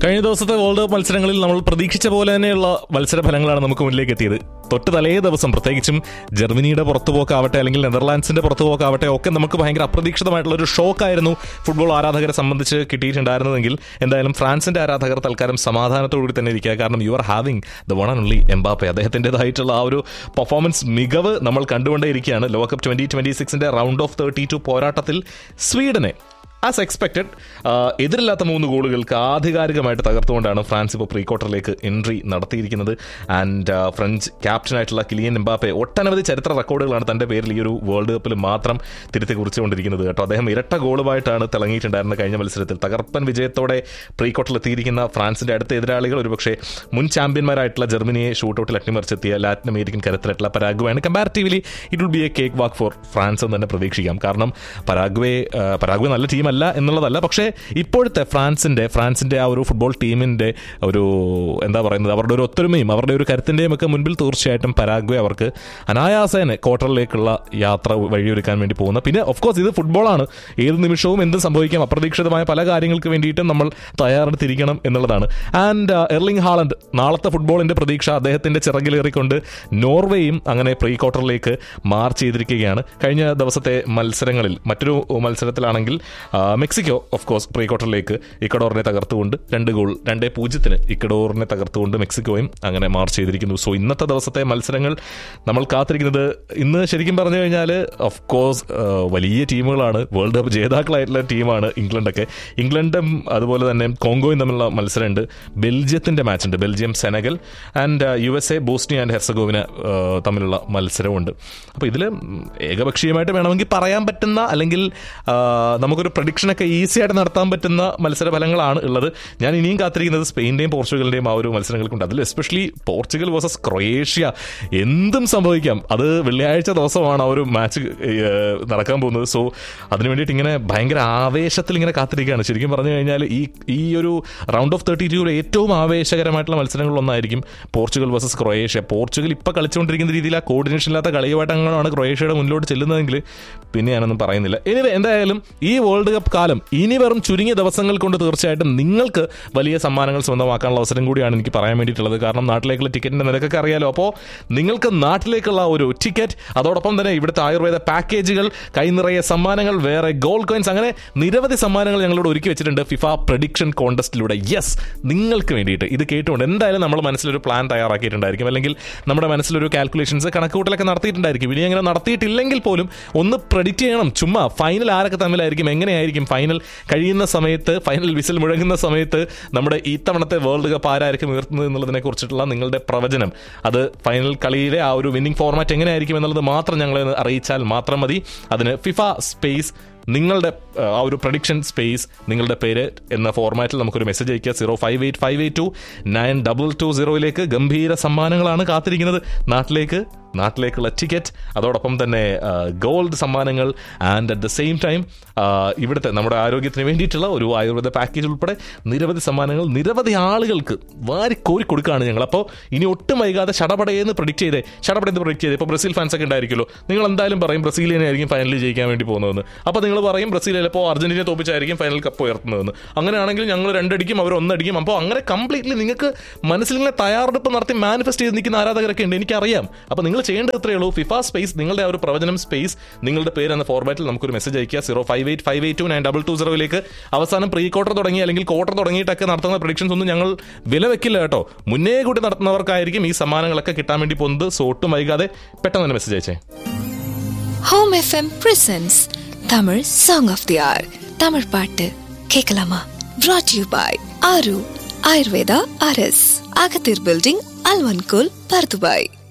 കഴിഞ്ഞ ദിവസത്തെ world cup മത്സരങ്ങളിൽ നമ്മൾ പ്രതീക്ഷിച്ച പോലെ തന്നെയുള്ള മത്സര ഫലങ്ങളാണ് നമുക്ക് മുന്നിലേക്ക് എത്തിയത് തൊട്ട് തലേ ദിവസം പ്രത്യേകിച്ചും ജർമ്മനിയുടെ പുറത്തുപോക്കാവട്ടെ അല്ലെങ്കിൽ നെതർലാൻഡ്സിന്റെ പുറത്തുപോക്കാവട്ടെ ഒക്കെ നമുക്ക് ഭയങ്കര അപ്രതീക്ഷിതമായിട്ടുള്ള ഒരു ഷോക്കായിരുന്നു ഫുട്ബോൾ ആരാധകരെ സംബന്ധിച്ച് കിട്ടിയിട്ടുണ്ടായിരുന്നതെങ്കിൽ എന്തായാലും ഫ്രാൻസിന്റെ ആരാധകർ തൽക്കാലം സമാധാനത്തോടുകൂടി തന്നെ ഇരിക്കുക കാരണം you are having the one and only Mbappe അദ്ദേഹത്തിൻ്റെതായിട്ടുള്ള ആ ഒരു പെർഫോമൻസ് മികവ് നമ്മൾ കണ്ടുകൊണ്ടേയിരിക്കുകയാണ് ലോകകപ്പ് ട്വന്റി ട്വന്റി സിക്സിന്റെ റൗണ്ട് ഓഫ് തേർട്ടി ടു പോരാട്ടത്തിൽ സ്വീഡനെ ആസ് എക്സ്പെക്റ്റഡ് എതിരില്ലാത്ത മൂന്ന് ഗോളുകൾക്ക് ആധികാരികമായിട്ട് തകർത്തുകൊണ്ടാണ് ഫ്രാൻസ് ഇപ്പോൾ പ്രീ ക്വാർട്ടറിലേക്ക് എൻട്രി നടത്തിയിരിക്കുന്നത് ആൻഡ് ഫ്രഞ്ച് ക്യാപ്റ്റനായിട്ടുള്ള കിലിയൻ എംബാപ്പെ ഒട്ടനവധി ചരിത്ര റെക്കോർഡുകളാണ് തന്റെ പേരിൽ ഈ ഒരു വേൾഡ് കപ്പിൽ മാത്രം തിരുത്തി കുറിച്ചുകൊണ്ടിരിക്കുന്നത് കേട്ടോ അദ്ദേഹം ഇരട്ട ഗോളുമായിട്ടാണ് തിളങ്ങിയിട്ടുണ്ടായിരുന്ന കഴിഞ്ഞ മത്സരത്തിൽ തകർപ്പൻ വിജയത്തോടെ പ്രീ ക്വാർട്ടറിൽ എത്തിയിരിക്കുന്ന ഫ്രാൻസിന്റെ അടുത്ത എതിരാളികൾ ഒരുപക്ഷെ മുൻ ചാമ്പ്യന്മാരായിട്ടുള്ള ജർമ്മനിയെ ഷൂട്ടൌട്ടിൽ അട്ടിമറിച്ചെത്തിയ ലാറ്റിൻ അമേരിക്കൻ കരുത്തരായിട്ടുള്ള പരാഗ്വയാണ് comparatively it will be a cakewalk for France എന്ന് തന്നെ പ്രതീക്ഷിക്കാം കാരണം പരാഗ്വേ പരാഗ്വേ നല്ല ടീമല്ല എന്നുള്ളതല്ല പക്ഷേ ഇപ്പോഴത്തെ ഫ്രാൻസിന്റെ ഫ്രാൻസിന്റെ ആ ഒരു ഫുട്ബോൾ ടീമിന്റെ ഒരു എന്താ പറയുന്നത് അവരുടെ ഒരു ഒത്തൊരുമയും അവരുടെ ഒരു കരുത്തിന്റെയും ഒക്കെ മുൻപിൽ തീർച്ചയായിട്ടും പരാഗ്വേ അവർക്ക് അനായാസേന ക്വാർട്ടറിലേക്കുള്ള യാത്ര വഴിയൊരുക്കാൻ വേണ്ടി പോകുന്ന പിന്നെ ഓഫ് കോഴ്സ് ഇത് ഫുട്ബോളാണ് ഏത് നിമിഷവും എന്തും സംഭവിക്കാം അപ്രതീക്ഷിതമായ പല കാര്യങ്ങൾക്ക് വേണ്ടിയിട്ടും നമ്മൾ തയ്യാറെടുത്തിരിക്കണം എന്നുള്ളതാണ് ആൻഡ് എർലിംഗ് ഹാളണ്ട് നാളത്തെ ഫുട്ബോളിന്റെ പ്രതീക്ഷ അദ്ദേഹത്തിന്റെ ചിറകിലേറിക്കൊണ്ട് നോർവേയും അങ്ങനെ പ്രീ ക്വാർട്ടറിലേക്ക് മാർച്ച് ചെയ്തിരിക്കുകയാണ് കഴിഞ്ഞ ദിവസത്തെ മത്സരങ്ങളിൽ മറ്റൊരു മത്സരത്തിലാണെങ്കിൽ ആ, മെക്സിക്കോ ഓഫ് കോഴ്സ് പ്രീ ക്വാർട്ടറിലേക്ക് ഇക്കഡോറിനെ തകർത്തുകൊണ്ട് രണ്ട് ഗോൾ രണ്ടേ പൂജ്യത്തിന് ഇക്കഡോറിനെ തകർത്തുകൊണ്ട് മെക്സിക്കോയും അങ്ങനെ മാർച്ച് ചെയ്തിരിക്കുന്നു സോ ഇന്നത്തെ ദിവസത്തെ മത്സരങ്ങൾ നമ്മൾ കാത്തിരിക്കുന്നത് ഇന്ന് ശരിക്കും പറഞ്ഞു കഴിഞ്ഞാൽ ഓഫ് കോഴ്സ് വലിയ ടീമുകളാണ് വേൾഡ് കപ്പ് ജേതാക്കളായിട്ടുള്ള ടീമാണ് ഇംഗ്ലണ്ടൊക്കെ ഇംഗ്ലണ്ടും അതുപോലെ തന്നെ കോങ്കോയും തമ്മിലുള്ള മത്സരമുണ്ട് ബെൽജിയത്തിന്റെ മാച്ച് ഉണ്ട് Belgium Senegal and U S A Bosnia and Herzegovina തമ്മിലുള്ള മത്സരമുണ്ട് അപ്പോൾ ഇതിൽ ഏകപക്ഷീയമായിട്ട് വേണമെങ്കിൽ പറയാൻ പറ്റുന്ന അല്ലെങ്കിൽ ആ, നമുക്കൊരു പ്രഡിക്ഷനൊക്കെ ഈസി ആയിട്ട് നടത്താൻ പറ്റുന്ന മത്സര ഫലങ്ങളാണ് ഉള്ളത് ഞാൻ ഇനിയും കാത്തിരിക്കുന്നത് സ്പെയിൻ്റെയും പോർച്ചുഗലിൻ്റെയും ആ ഒരു മത്സരങ്ങൾക്കുണ്ട് അതിൽ എസ്പെഷ്യലി പോർച്ചുഗൽ വേഴ്സസ് ക്രൊയേഷ്യ എന്തും സംഭവിക്കാം അത് വെള്ളിയാഴ്ച ദിവസമാണ് ആ ഒരു മാച്ച് നടക്കാൻ പോകുന്നത് സോ അതിന് വേണ്ടിയിട്ട് ഇങ്ങനെ ഭയങ്കര ആവേശത്തിൽ ഇങ്ങനെ കാത്തിരിക്കുകയാണ് ശരിക്കും പറഞ്ഞു കഴിഞ്ഞാൽ ഈ ഈ ഒരു റൗണ്ട് ഓഫ് തേർട്ടി ടൂവിൽ ഏറ്റവും ആവേശകരമായിട്ടുള്ള മത്സരങ്ങളിലൊന്നായിരിക്കും പോർച്ചുഗൽ വേഴ്സസ് ക്രൊയേഷ്യ പോർച്ചുഗൽ ഇപ്പോൾ കളിച്ചുകൊണ്ടിരിക്കുന്ന രീതിയിൽ ആ കോർഡിനേഷൻ ഇല്ലാത്ത കളിയുമായിട്ട് അങ്ങനെയാണ് ക്രൊയേഷ്യയുടെ മുന്നിലോട്ട് ചെല്ലുന്നതെങ്കിൽ പിന്നെ ഞാനൊന്നും പറയുന്നില്ല എനിവേ എന്തായാലും ഈ വേൾഡ് കപ്പ് കാലം ഇനി വെറും ചുരുങ്ങിയ ദിവസങ്ങൾ കൊണ്ട് തീർച്ചയായിട്ടും നിങ്ങൾക്ക് വലിയ സമ്മാനങ്ങൾ സ്വന്തമാക്കാനുള്ള അവസരം കൂടിയാണ് എനിക്ക് പറയാൻ വേണ്ടിയിട്ടുള്ളത് കാരണം നാട്ടിലേക്കുള്ള ടിക്കറ്റിന്റെ നിരക്കൊക്കെ അറിയാലോ അപ്പോൾ നിങ്ങൾക്ക് നാട്ടിലേക്കുള്ള ഒരു ടിക്കറ്റ് അതോടൊപ്പം തന്നെ ഇവിടുത്തെ ആയുർവേദ പാക്കേജുകൾ കൈ നിറയെ സമ്മാനങ്ങൾ വേറെ ഗോൾഡ് കോയിൻസ് അങ്ങനെ നിരവധി സമ്മാനങ്ങൾ ഞങ്ങളോട് ഒരുക്കി വെച്ചിട്ടുണ്ട് ഫിഫ പ്രഡിക്ഷൻ കോൺടെസ്റ്റിലൂടെ യെസ് നിങ്ങൾക്ക് വേണ്ടിയിട്ട് ഇത് കേട്ടുകൊണ്ട് എന്തായാലും നമ്മൾ മനസ്സിലൊരു പ്ലാൻ തയ്യാറാക്കിയിട്ടുണ്ടായിരിക്കും അല്ലെങ്കിൽ നമ്മുടെ മനസ്സിലൊരു കാൽക്കുലേഷൻസ് കണക്കുകൂട്ടലൊക്കെ നടത്തിയിട്ടുണ്ടായിരിക്കും ഇനി അങ്ങനെ നടത്തിയിട്ടില്ലെങ്കിൽ പോലും ഒന്ന് പ്രഡിക്റ്റ് ചെയ്യണം ചുമ്മാ ഫൈനൽ ആരൊക്കെ തമ്മിലായിരിക്കും എങ്ങനെയായിരിക്കും ഫൈനൽ കഴിയുന്ന സമയത്ത് ഫൈനൽ വിസിൽ മുഴങ്ങുന്ന സമയത്ത് നമ്മുടെ ഇത്തവണത്തെ വേൾഡ് കപ്പ് ആരായിരിക്കും ഉയർത്തുന്നത് എന്നുള്ളതിനെ കുറിച്ചിട്ടുള്ള നിങ്ങളുടെ പ്രവചനം അത് ഫൈനൽ കളിയിലെ ആ ഒരു വിന്നിംഗ് ഫോർമാറ്റ് എങ്ങനെയായിരിക്കും എന്നുള്ളത് മാത്രം ഞങ്ങളെ ഒന്ന് അറിയിച്ചാൽ മാത്രം മതി അതിന് ഫിഫ സ്പേസ് നിങ്ങളുടെ ആ, ആ ഒരു പ്രഡിക്ഷൻ സ്പേസ് നിങ്ങളുടെ പേര് എന്ന ഫോർമാറ്റിൽ നമുക്കൊരു മെസ്സേജ് അയക്കുക zero five eight five eight two nine double two സീറോയിലേക്ക് ഗംഭീര സമ്മാനങ്ങളാണ് കാത്തിരിക്കുന്നത് നാട്ടിലേക്ക് നാട്ടിലേക്കുള്ള ടിക്കറ്റ് അതോടൊപ്പം തന്നെ ഗോൾഡ് സമ്മാനങ്ങൾ and at the same time ഇവിടുത്തെ നമ്മുടെ ആരോഗ്യത്തിന് വേണ്ടിയിട്ടുള്ള ഒരു ആയുർവേദ പാക്കേജ് ഉൾപ്പെടെ നിരവധി സമ്മാനങ്ങൾ നിരവധി ആളുകൾക്ക് വാരി കോരി കൊടുക്കുകയാണ് ഞങ്ങൾ അപ്പോൾ ഇനി ഒട്ടും വൈകാതെ ഷടപടയെന്ന് പ്രഡിക്റ്റ് ചെയ്തേ ഷടപടയെന്ന് പ്രഡിക്റ്റ് ചെയ്തേ ഇപ്പോൾ ബ്രസീൽ ഫാൻസ് ഒക്കെ ഉണ്ടായിരിക്കുമല്ലോ നിങ്ങൾ എന്തായാലും പറയും ബ്രസീലിനെ ആയിരിക്കും ഫൈനലിൽ ജയിക്കാൻ വേണ്ടി പോകുന്നതെന്ന് അപ്പോൾ നിങ്ങൾ പറയും ബ്രസീൽ ചിലപ്പോൾ അർജന്റീന തോപ്പിച്ചായിരിക്കും ഫൈനൽ കപ്പ് ഉയർത്തുന്നതെന്ന് അങ്ങനെയാണെങ്കിൽ ഞങ്ങൾ രണ്ടടിക്കും അവർ ഒന്നടിക്കും അപ്പോൾ അങ്ങനെ കംപ്ലീറ്റ്ലി നിങ്ങൾക്ക് മനസ്സിൽ ഇങ്ങനെ തയ്യാറെടുപ്പ് നടത്തി മാനിഫെസ്റ്റ് ചെയ്ത് നിൽക്കുന്ന ആരാധകരൊക്കെ ഉണ്ട് എനിക്കറിയാം അപ്പോൾ നിങ്ങൾ ചെയ്യേണ്ടത് ഇത്രയേ ഉള്ളൂ ഫിഫ സ്പേസ് നിങ്ങളുടെ ആ ഒരു പ്രവചനം സ്പേസ് നിങ്ങളുടെ പേര് എന്ന ഫോർമാറ്റിൽ നമുക്കൊരു മെസ്സേജ് അയക്കുക zero five eight five eight two nine double two സീറോയിലേക്ക് അവസാനം പ്രീ ക്വാർട്ടർ തുടങ്ങി അല്ലെങ്കിൽ ക്വാർട്ടർ തുടങ്ങിയിട്ടൊക്കെ നടത്തുന്ന പ്രഡിക്ഷൻസ് ഒന്നും ഞങ്ങൾ വില വെക്കില്ല കേട്ടോ മുന്നേ കൂട്ടി നടത്തുന്നവർക്കായിരിക്കും ഈ സമ്മാനങ്ങളൊക്കെ കിട്ടാൻ വേണ്ടി പോകുന്നത് സോ ഒട്ടും വൈകാതെ പെട്ടെന്ന് തന്നെ മെസ്സേജ് അയച്ചേ home FM presents Tamil song of the our Tamil பாட்டு கேட்கலாமா brought யூ பாய் ஆரு ஆயுர்வேதா அரஸ் அகத்தீர் பில்டிங் அல்வன்கோல் பர்துபாய்